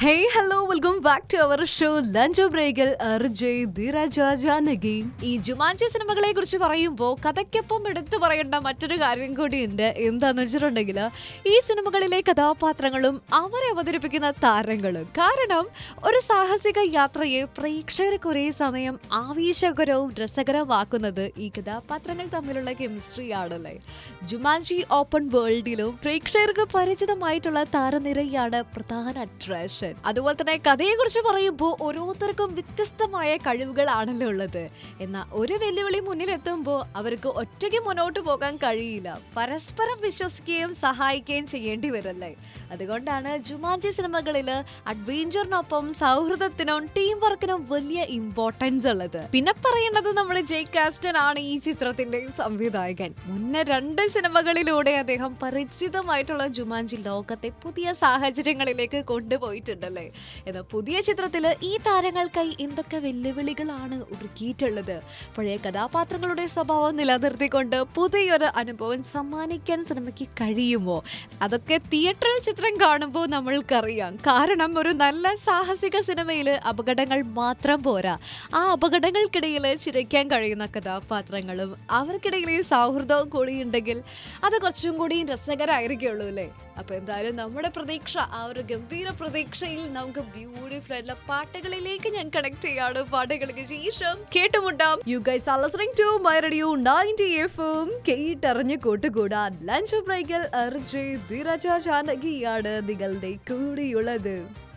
Hey hello welcome back to our show lunch ബ്രേക്കിൽ RJ ധീരജ Janaki ഈ ജുമാൻചി സിനിമകളെ കുറിച്ച് പറയുമ്പോൾ കഥയ്ക്കൊപ്പം എടുത്തു പറയേണ്ട മറ്റൊരു കാര്യം കൂടിയുണ്ട് എന്താന്ന് വെച്ചിട്ടുണ്ടെങ്കിൽ ഈ സിനിമകളിലെ കഥാപാത്രങ്ങളും അവരെ അവതരിപ്പിക്കുന്ന താരങ്ങളും കാരണം ഒരു സാഹസിക യാത്രയെ പ്രേക്ഷകർക്ക് ഒരേ സമയം ആവേശകരവും രസകരമാക്കുന്നത് ഈ കഥാപാത്രങ്ങൾ തമ്മിലുള്ള കെമിസ്ട്രി ആണല്ലേ ജുമാൻജി ഓപ്പൺ വേൾഡിലും പ്രേക്ഷകർക്ക് പരിചിതമായിട്ടുള്ള താരനിരയാണ് പ്രധാന അട്രാക്ഷൻ അതുപോലെ തന്നെ കഥയെ കുറിച്ച് പറയുമ്പോൾ ഓരോരുത്തർക്കും വ്യത്യസ്തമായ കഴിവുകളാണല്ലോ ഉള്ളത് എന്നാൽ ഒരു വെല്ലുവിളി മുന്നിലെത്തുമ്പോൾ അവർക്ക് ഒറ്റയ്ക്ക് മുന്നോട്ട് പോകാൻ കഴിയില്ല പരസ്പരം വിശ്വസിക്കുകയും സഹായിക്കുകയും ചെയ്യേണ്ടി വരല്ലേ അതുകൊണ്ടാണ് ജുമാൻജി സിനിമകളിൽ അഡ്വഞ്ചറിനൊപ്പം സൗഹൃദത്തിനും ടീം വർക്കിനും വലിയ ഇമ്പോർട്ടൻസ് ഉള്ളത് പിന്നെ പറയേണ്ടത് നമ്മുടെ ജയ് കാസ്റ്റൻ ആണ് ഈ ചിത്രത്തിന്റെ സംവിധായകൻ മുന്നേ രണ്ട് സിനിമകളിലൂടെ അദ്ദേഹം പരിചിതമായിട്ടുള്ള ജുമാൻജി ലോകത്തെ പുതിയ സാഹചര്യങ്ങളിലേക്ക് കൊണ്ടുപോയിട്ടുണ്ടല്ലേ എന്നാൽ പുതിയ ചിത്രത്തിൽ ഈ താരങ്ങൾക്കായി എന്തൊക്കെ വെല്ലുവിളികളാണ് ഒരുക്കിയിട്ടുള്ളത് പഴയ കഥാപാത്രങ്ങളുടെ സ്വഭാവം നിലനിർത്തിക്കൊണ്ട് പുതിയൊരു അനുഭവം സമ്മാനിക്കാൻ സിനിമയ്ക്ക് കഴിയുമോ അതൊക്കെ തിയേറ്ററിൽ ചിത്രം കാണുമ്പോൾ നമ്മൾക്കറിയാം കാരണം ഒരു നല്ല സാഹസിക സിനിമയിൽ അപകടങ്ങൾ മാത്രം പോരാ ആ അപകടങ്ങൾക്കിടയിൽ ചിരിക്കാൻ കഴിയുന്ന കഥാപാത്രങ്ങളും അവർക്കിടയിലെ സൗഹൃദവും കൂടി ഉണ്ടെങ്കിൽ അത് കുറച്ചും കൂടി രസകരമായിരിക്കുള്ളൂ അല്ലേ അപ്പൊ എന്തായാലും നമ്മുടെ പ്രതീക്ഷ ആ ഒരു ഗംഭീര പ്രതീക്ഷയിൽ നമുക്ക് ബ്യൂട്ടിഫുൾ ആയിട്ടുള്ള പാട്ടുകളിലേക്ക് ഞാൻ കണക്ട് ചെയ്യാണ് പാട്ടുകൾക്ക് ശേഷം കേട്ടുമുട്ടാം you guys are listening to my radio 90 എഫും കേട്ടറിഞ്ഞ് കൂട്ടുകൂടാൻ ലഞ്ച് ബ്രേക്കിൽ അർജയ് ധീരജ ജാനകിയാണ് നിങ്ങളുടെ കൂടിയുള്ളത്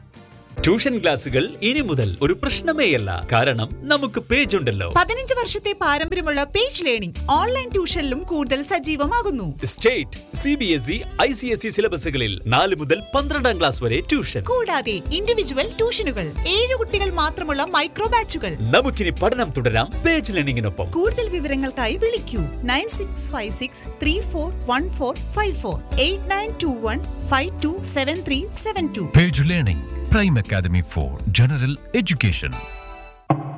ട്യൂഷൻ ക്ലാസുകൾ ഇനി മുതൽ ഒരു പ്രശ്നമേയല്ല കാരണം നമുക്ക് പേജ് ഉണ്ടല്ലോ പതിനഞ്ച് വർഷത്തെ പാരമ്പര്യമുള്ള പേജ് ലേണിംഗ് ഓൺലൈൻ ട്യൂഷനിലും കൂടുതൽ സജീവമാകുന്നു state C B S E I C S E സിലബസുകളിൽ നാല് മുതൽ പന്ത്രണ്ടാം ക്ലാസ് വരെ ട്യൂഷൻ കൂടാതെ ഇൻഡിവിജ്വൽ ട്യൂഷനുകൾ ഏഴ് കുട്ടികൾ മാത്രമുള്ള മൈക്രോ ബാച്ചുകൾ നമുക്കിനി പഠനം തുടരാം പേജ് ലേണിംഗിനൊപ്പം കൂടുതൽ വിവരങ്ങൾക്കായി വിളിക്കൂ nine six five six three four one four five four eight nine two one five two seven three seven two Page Learning, Prime Academy for General Education.